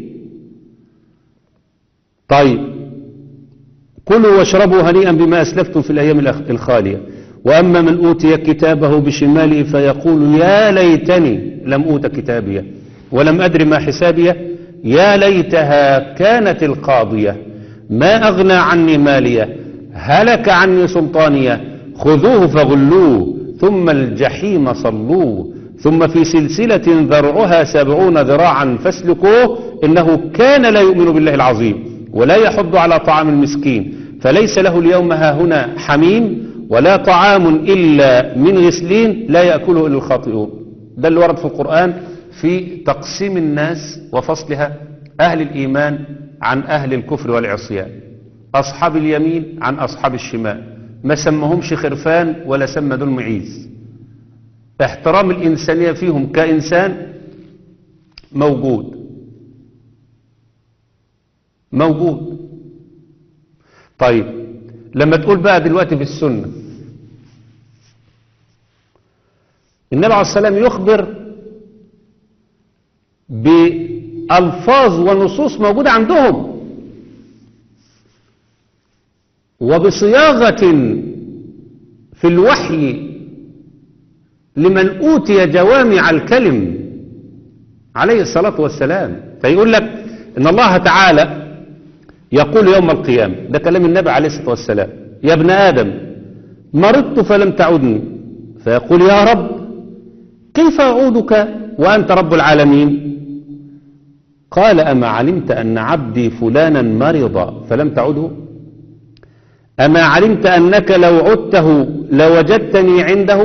طيب كلوا واشربوا هنيئا بما أسلفتم في الأيام الأخ- الخالية وأما من أوتي كتابه بشماله فيقول يا ليتني لم أوت كتابيه ولم أدر ما حسابيه يا ليتها كانت القاضية ما أغنى عني مالية هلك عني سلطانية خذوه فغلوه ثم الجحيم صلوه ثم في سلسلة ذرعها سبعون ذراعا فاسلكوه إنه كان لا يؤمن بالله العظيم ولا يحض على طعام المسكين فليس له اليوم هاهنا حميم ولا طعام إلا من غسلين لا يأكله إلا الخاطئون ده اللي ورد في القرآن في تقسيم الناس وفصلها أهل الإيمان عن أهل الكفر والعصيان أصحاب اليمين عن أصحاب الشمال ما سمهمش خرفان ولا سمى دول معيز احترام الإنسانية فيهم كإنسان موجود موجود طيب لما تقول بقى دلوقتي في السنة النبي عليه الصلاة والسلام يخبر بألفاظ ونصوص موجودة عندهم وبصياغة في الوحي لمن أوتي جوامع الكلم عليه الصلاة والسلام فيقول لك إن الله تعالى يقول يوم القيامة ده كلام النبي عليه الصلاة والسلام يا ابن آدم مرضت فلم تعدني فيقول يا رب كيف أعودك وأنت رب العالمين قال أما علمت أن عبدي فلانا مرض فلم تعده أما علمت أنك لو عدته لوجدتني عنده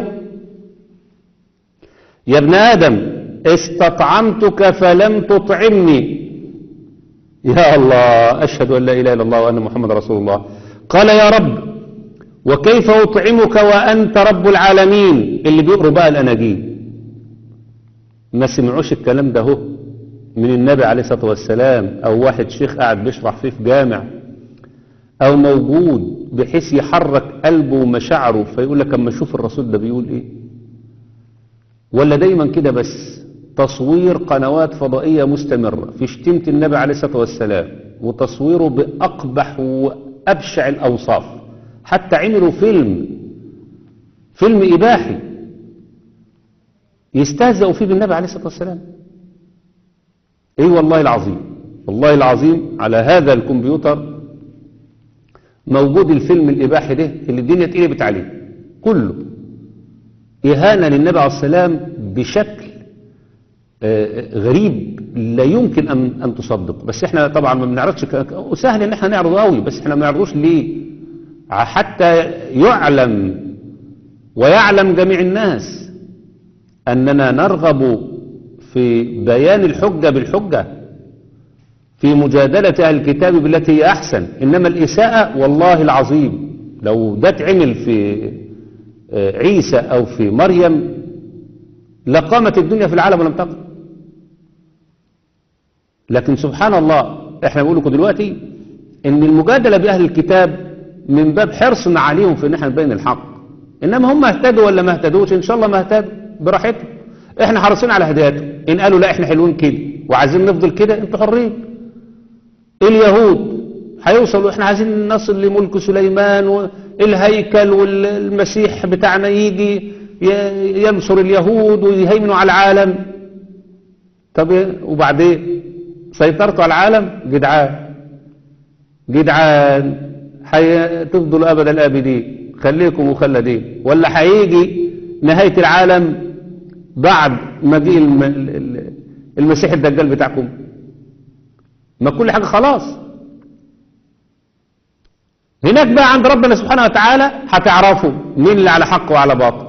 يا ابن آدم استطعمتك فلم تطعمني يا الله أشهد أن لا إله إلا الله وأن محمد رسول الله قال يا رب وكيف أطعمك وأنت رب العالمين اللي بيقروا بقى الأناجيل ما سمعوش الكلام ده هو من النبي عليه الصلاة والسلام أو واحد شيخ قاعد بيشرح فيه في جامع أو موجود بحيث يحرك قلبه ومشاعره فيقول لك أما أشوف الرسول ده بيقول إيه ولا دايما كده بس تصوير قنوات فضائية مستمرة في شتيمة النبي عليه الصلاة والسلام وتصويره بأقبح وأبشع الأوصاف حتى عملوا فيلم فيلم إباحي يستهزئوا فيه بالنبي عليه الصلاة والسلام اي والله العظيم والله العظيم على هذا الكمبيوتر موجود الفيلم الإباحي ده اللي الدنيا اتقلبت عليه كله إهانة للنبي عليه السلام بشكل آه، غريب لا يمكن أن, أن تصدق بس احنا طبعا ما بنعرضش ك- وسهل ان احنا نعرضه قوي بس احنا ما بنعرضوش ليه ع- حتى يعلم ويعلم جميع الناس أننا نرغب في بيان الحجة بالحجة في مجادلة أهل الكتاب بالتي هي أحسن إنما الإساءة والله العظيم لو ده اتعمل في آه، عيسى أو في مريم لقامت الدنيا في العالم ولم تقم لكن سبحان الله احنا بنقول لكم دلوقتي ان المجادلة بأهل الكتاب من باب حرصنا عليهم في ان احنا نبين الحق انما هم اهتدوا ولا ما اهتدوش ان شاء الله ما اهتدوا براحتهم احنا حريصين على هدايتهم ان قالوا لا احنا حلوين كده وعايزين نفضل كده انتوا حرين اليهود هيوصلوا احنا عايزين نصل لملك سليمان والهيكل والمسيح بتاعنا يجي ي- ينصر اليهود ويهيمنوا على العالم طب إيه؟ وبعدين سيطرتوا على العالم جدعان جدعان هتفضلوا ابد الابدين خليكم مخلدين ولا هيجي نهايه العالم بعد مجيء الم- ال- ال- المسيح الدجال بتاعكم ما كل حاجه خلاص هناك بقى عند ربنا سبحانه وتعالى هتعرفوا مين اللي على حق وعلى باطل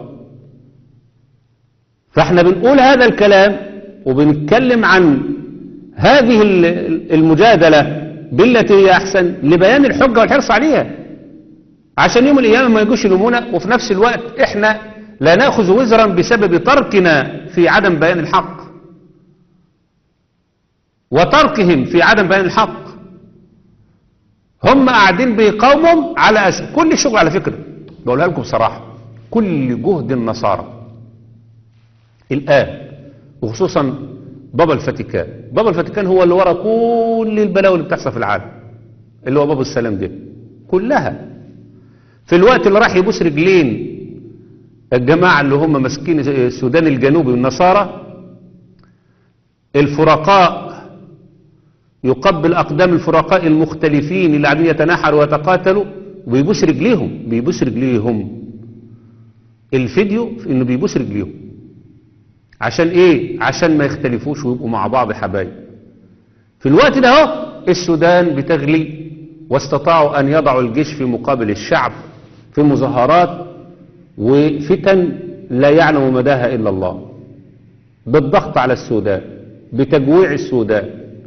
فاحنا بنقول هذا الكلام وبنتكلم عن هذه ال- المجادلة بالتي هي أحسن لبيان الحجة والحرص عليها عشان يوم القيامة ما يجوش يلومونا وفي نفس الوقت احنا لا نأخذ وزرا بسبب تركنا في عدم بيان الحق وتركهم في عدم بيان الحق هم قاعدين بيقاوموا على أسف كل شغل على فكرة بقولها لكم بصراحة كل جهد النصارى الآن وخصوصا بابا الفاتيكان بابا الفاتيكان هو اللي ورا كل البلاوي اللي بتحصل في العالم اللي هو بابا السلام ده كلها في الوقت اللي راح يبوس رجلين الجماعة اللي هم ماسكين السودان الجنوبي والنصارى الفرقاء يقبل أقدام الفرقاء المختلفين اللي قاعدين يتناحروا ويتقاتلوا ويبوس رجليهم بيبوس رجليهم الفيديو في انه بيبوس رجليهم عشان ايه عشان ما يختلفوش ويبقوا مع بعض حبايب في الوقت ده اهو السودان بتغلي واستطاعوا ان يضعوا الجيش في مقابل الشعب في مظاهرات وفتن لا يعلم مداها الا الله بالضغط على السودان بتجويع السودان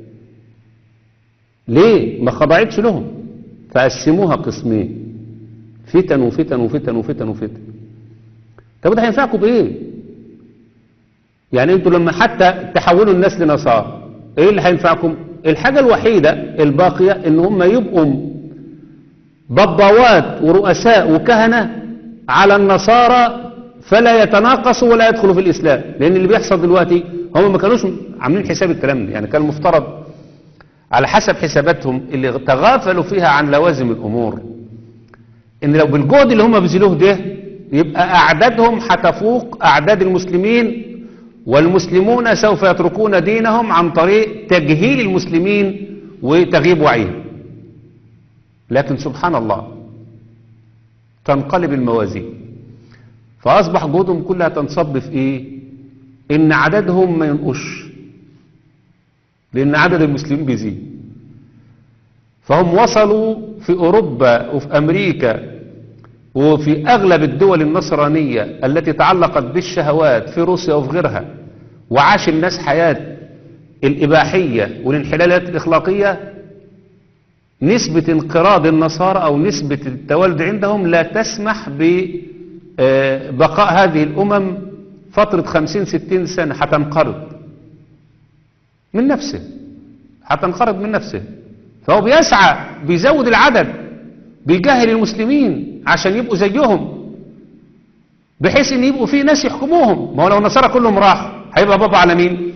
ليه ما خضعتش لهم فقسموها قسمين فتن وفتن وفتن وفتن وفتن طب ده هينفعكم بايه يعني انتوا لما حتى تحولوا الناس لنصارى ايه اللي هينفعكم الحاجة الوحيدة الباقية ان هم يبقوا ببوات ورؤساء وكهنة على النصارى فلا يتناقصوا ولا يدخلوا في الاسلام لان اللي بيحصل دلوقتي هم ما كانوش عاملين حساب الكلام ده يعني كان المفترض على حسب حساباتهم اللي تغافلوا فيها عن لوازم الامور ان لو بالجهد اللي هم بذلوه ده يبقى اعدادهم هتفوق اعداد المسلمين والمسلمون سوف يتركون دينهم عن طريق تجهيل المسلمين وتغييب وعيهم لكن سبحان الله تنقلب الموازين فأصبح جهودهم كلها تنصب في إيه إن عددهم ما ينقش لأن عدد المسلمين بيزيد فهم وصلوا في أوروبا وفي أمريكا وفي أغلب الدول النصرانية التي تعلقت بالشهوات في روسيا وفي غيرها وعاش الناس حياة الإباحية والانحلالات الإخلاقية نسبة انقراض النصارى أو نسبة التوالد عندهم لا تسمح ببقاء هذه الأمم فترة خمسين ستين سنة هتنقرض من نفسه هتنقرض من نفسه فهو بيسعى بيزود العدد بيجهل المسلمين عشان يبقوا زيهم بحيث ان يبقوا في ناس يحكموهم ما هو لو النصارى كلهم راح هيبقى بابا على مين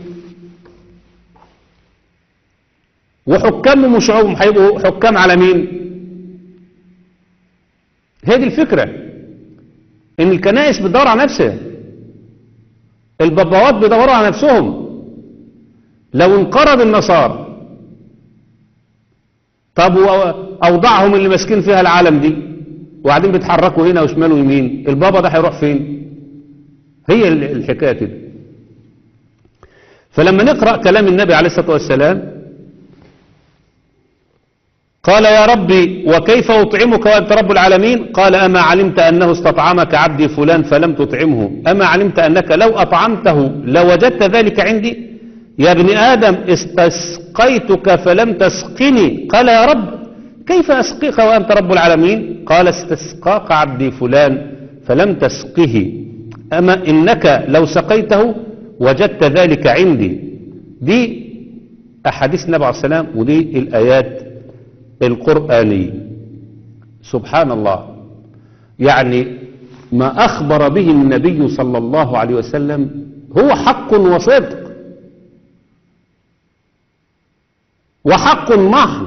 وحكامهم وشعوبهم هيبقوا حكام على مين هي دي الفكرة ان الكنائس بتدور على نفسها الباباوات بيدوروا على نفسهم لو انقرض النصارى طب واوضاعهم اللي ماسكين فيها العالم دي وقاعدين بيتحركوا هنا وشمال ويمين البابا ده هيروح فين هي الحكايه كده فلما نقرا كلام النبي عليه الصلاه والسلام قال يا ربي وكيف أطعمك وأنت رب العالمين قال أما علمت أنه استطعمك عبدي فلان فلم تطعمه أما علمت أنك لو أطعمته لوجدت ذلك عندي يا ابن آدم استسقيتك فلم تسقني قال يا رب كيف أسقيك وأنت رب العالمين قال استسقاك عبدي فلان فلم تسقه أما إنك لو سقيته وجدت ذلك عندي دي أحاديث النبي عليه السلام ودي الآيات القرآنية سبحان الله يعني ما أخبر به النبي صلى الله عليه وسلم هو حق وصدق وحق محض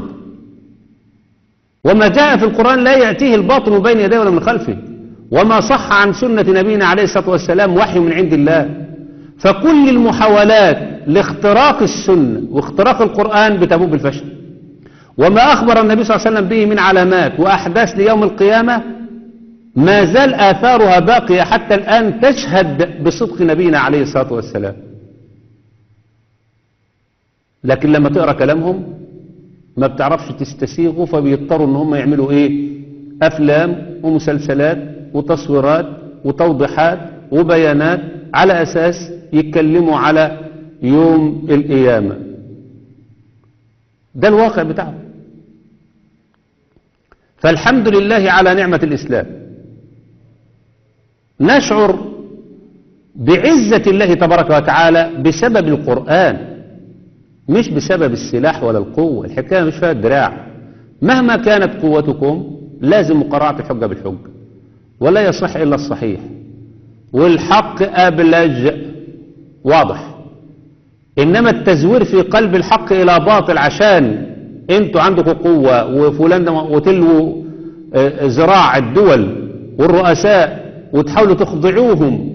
وما جاء في القرآن لا يأتيه الباطل بين يديه ولا من خلفه وما صح عن سنة نبينا عليه الصلاة والسلام وحي من عند الله فكل المحاولات لاختراق السنة واختراق القرآن بتبوء بالفشل وما أخبر النبي صلى الله عليه وسلم به من علامات وأحداث ليوم القيامة ما زال آثارها باقية حتى الآن تشهد بصدق نبينا عليه الصلاة والسلام لكن لما تقرأ كلامهم ما بتعرفش تستسيغه فبيضطروا ان هم يعملوا ايه افلام ومسلسلات وتصويرات وتوضيحات وبيانات على اساس يتكلموا على يوم القيامة ده الواقع بتاعهم فالحمد لله على نعمة الإسلام نشعر بعزة الله تبارك وتعالى بسبب القرآن مش بسبب السلاح ولا القوة الحكاية مش فيها الدراع مهما كانت قوتكم لازم مقارعة الحجة بالحجة ولا يصح إلا الصحيح والحق أبلج واضح إنما التزوير في قلب الحق إلى باطل عشان انتوا عندكم قوة وفلان وتلو زراع الدول والرؤساء وتحاولوا تخضعوهم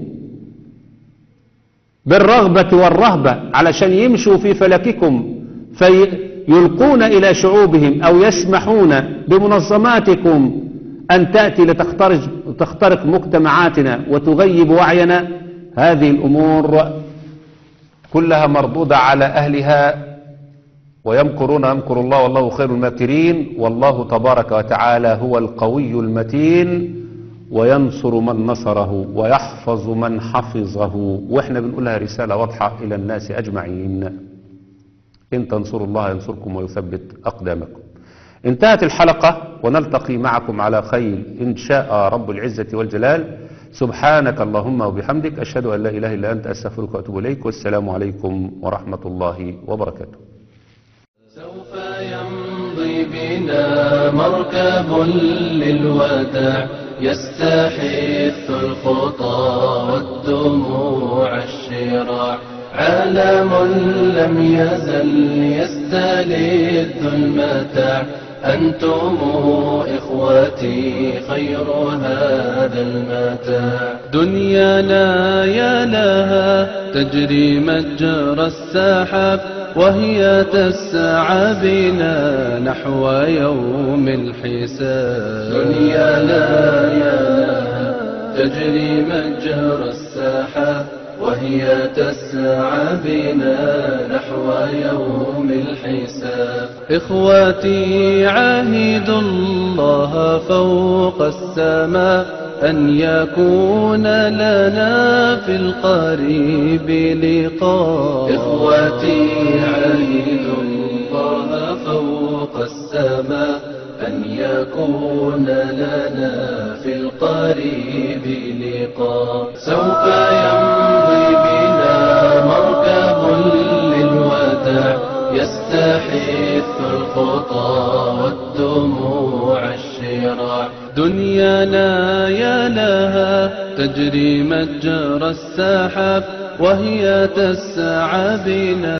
بالرغبة والرهبة علشان يمشوا في فلككم فيلقون إلى شعوبهم أو يسمحون بمنظماتكم أن تأتي لتخترق تخترق مجتمعاتنا وتغيب وعينا هذه الأمور كلها مردودة على أهلها ويمكرون يمكر الله والله خير الماكرين والله تبارك وتعالى هو القوي المتين وينصر من نصره ويحفظ من حفظه واحنا بنقولها رسالة واضحة إلى الناس أجمعين إن تنصروا الله ينصركم ويثبت أقدامكم انتهت الحلقة ونلتقي معكم على خير إن شاء رب العزة والجلال سبحانك اللهم وبحمدك أشهد أن لا إله إلا أنت أستغفرك وأتوب إليك والسلام عليكم ورحمة الله وبركاته سوف يمضي بنا مركب للوداع يستحث الخطى والدموع الشراع عالم لم يزل يستلذ المتاع أنتم إخوتي خير هذا المتاع دنيانا يا لها تجري مجرى السحاب وهي تسعى بنا نحو يوم الحساب دنيانا يا لها تجري مجرى السحاب وهي وهي تسعى بنا نحو يوم الحساب إخواتي عاهدوا الله فوق السماء أن يكون لنا في القريب لقاء إخواتي عاهدوا الله فوق السماء أن يكون لنا في القريب لقاء سوف يمضي بنا مركب للوداع يستحث الخطى والدموع الشراع دنيانا يا لها تجري مجرى السحاب وهي تسعى بنا